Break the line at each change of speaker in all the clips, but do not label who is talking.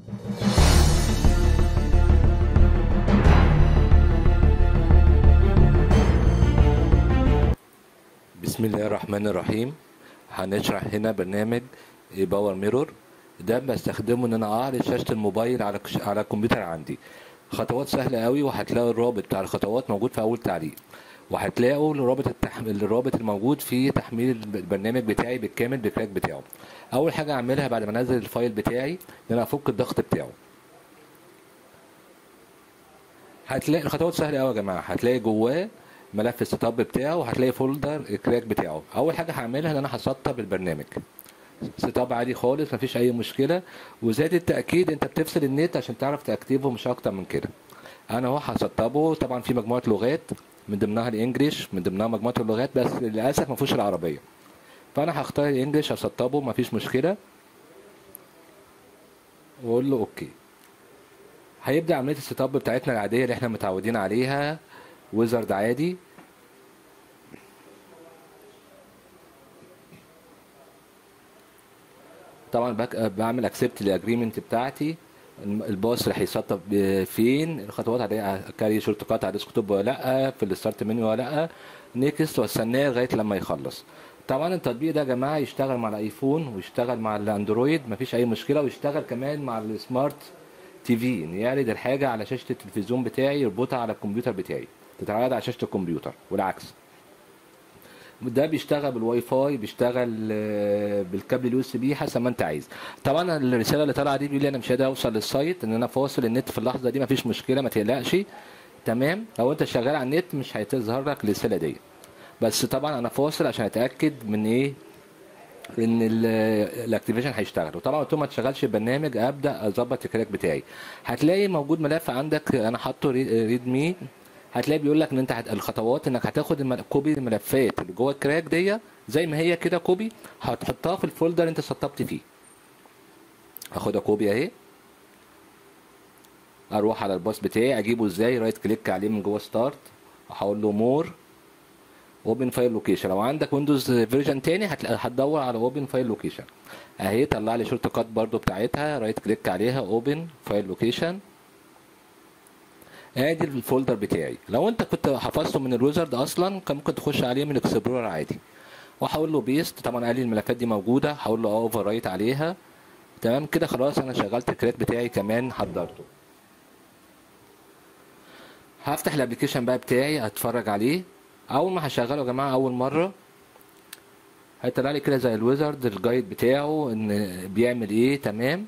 بسم الله الرحمن الرحيم هنشرح هنا برنامج باور ميرور ده بستخدمه ان انا اعرض شاشه الموبايل على كش- على الكمبيوتر عندي خطوات سهله قوي وهتلاقوا الرابط بتاع الخطوات موجود في اول تعليق وهتلاقوا الرابط التحميل الرابط الموجود في تحميل الب- البرنامج بتاعي بالكامل بالكراك بتاعه اول حاجه اعملها بعد ما انزل الفايل بتاعي ان انا افك الضغط بتاعه هتلاقي الخطوات سهله قوي يا جماعه هتلاقي جواه ملف السيت اب بتاعه وهتلاقي فولدر الكراك بتاعه اول حاجه هعملها ان انا هسطب البرنامج سيت اب عادي خالص مفيش اي مشكله وزاد التاكيد انت بتفصل النت عشان تعرف تاكتيفه مش اكتر من كده انا اهو هسطبه طبعا في مجموعه لغات من ضمنها الانجليش من ضمنها مجموعه اللغات بس للاسف ما فيهوش العربيه فانا هختار الانجليش هسطبه مفيش مشكله واقول له اوكي هيبدا عمليه السيت اب بتاعتنا العاديه اللي احنا متعودين عليها ويزرد عادي طبعا بك... بعمل اكسبت الاجريمنت بتاعتي الم- الباص اللي هيسطب ب- فين الخطوات عليه كاري شورت كات على الديسكتوب ولا لا في الستارت منيو ولا لا نيكست واستناه لغايه لما يخلص طبعا التطبيق ده يا جماعه يشتغل مع الايفون ويشتغل مع الاندرويد مفيش اي مشكله ويشتغل كمان مع السمارت تي في ان يعرض الحاجه على شاشه التلفزيون بتاعي يربطها على الكمبيوتر بتاعي تتعرض على شاشه الكمبيوتر والعكس ده بيشتغل بالواي فاي بيشتغل آه، بالكابل اليو اس بي حسب ما انت عايز طبعا الرساله اللي طالعه دي بيقول لي انا مش قادر اوصل للسايت ان انا فاصل النت في اللحظه دي مفيش مشكله ما تقلقش تمام لو انت شغال على النت مش هتظهر لك الرساله دي بس طبعا انا فاصل عشان اتاكد من ايه ان الاكتيفيشن هيشتغل وطبعا قلت له ما تشغلش البرنامج ابدا اظبط الكراك بتاعي هتلاقي موجود ملف عندك انا حاطه ريد مي هتلاقي بيقول لك ان انت هت... الخطوات انك هتاخد المل... كوبي الملفات اللي جوه الكراك دي زي ما هي كده كوبي هتحطها في الفولدر انت سطبت فيه هاخدها كوبي اهي اروح على الباص بتاعي اجيبه ازاي رايت كليك عليه من جوه ستارت هقول له مور اوبن فايل لوكيشن لو عندك ويندوز فيرجن تاني هتلاقي هتدور على اوبن فايل لوكيشن اهي طلع لي شورت كات برضو بتاعتها رايت كليك عليها اوبن فايل لوكيشن ادي الفولدر بتاعي لو انت كنت حفظته من الويزرد اصلا كان ممكن تخش عليه من اكسبلورر عادي وهقول له بيست طبعا قال لي الملفات دي موجوده هقول له اوفر رايت عليها تمام كده خلاص انا شغلت الكراك بتاعي كمان حضرته هفتح الابلكيشن بقى بتاعي اتفرج عليه اول ما هشغله يا جماعه اول مره هيطلع لي كده زي الويزرد الجايد بتاعه ان بيعمل ايه تمام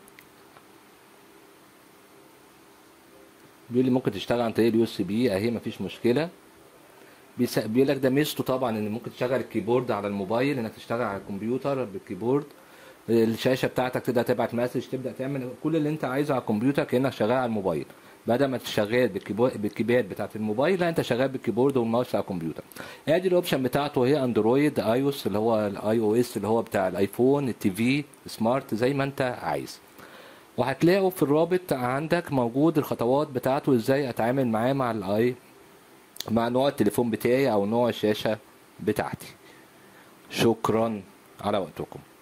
بيقول لي ممكن تشتغل عن طريق اليو اس بي اهي مفيش مشكله بيس- بيقول لك ده ميزته طبعا ان ممكن تشغل الكيبورد على الموبايل انك تشتغل على الكمبيوتر بالكيبورد الشاشه بتاعتك تبدا تبعت مسج تبدا تعمل كل اللي انت عايزه على الكمبيوتر كانك شغال على الموبايل بدل ما تشغل بالكيبورد بالكيباد بتاعت الموبايل لا انت شغال بالكيبورد والماوس على الكمبيوتر ادي الاوبشن بتاعته هي اندرويد اي او اس اللي هو الاي او اس اللي هو بتاع الايفون التي في سمارت زي ما انت عايز وهتلاقوا في الرابط عندك موجود الخطوات بتاعته ازاي اتعامل معاه مع الاي مع نوع التليفون بتاعي او نوع الشاشه بتاعتي شكرا على وقتكم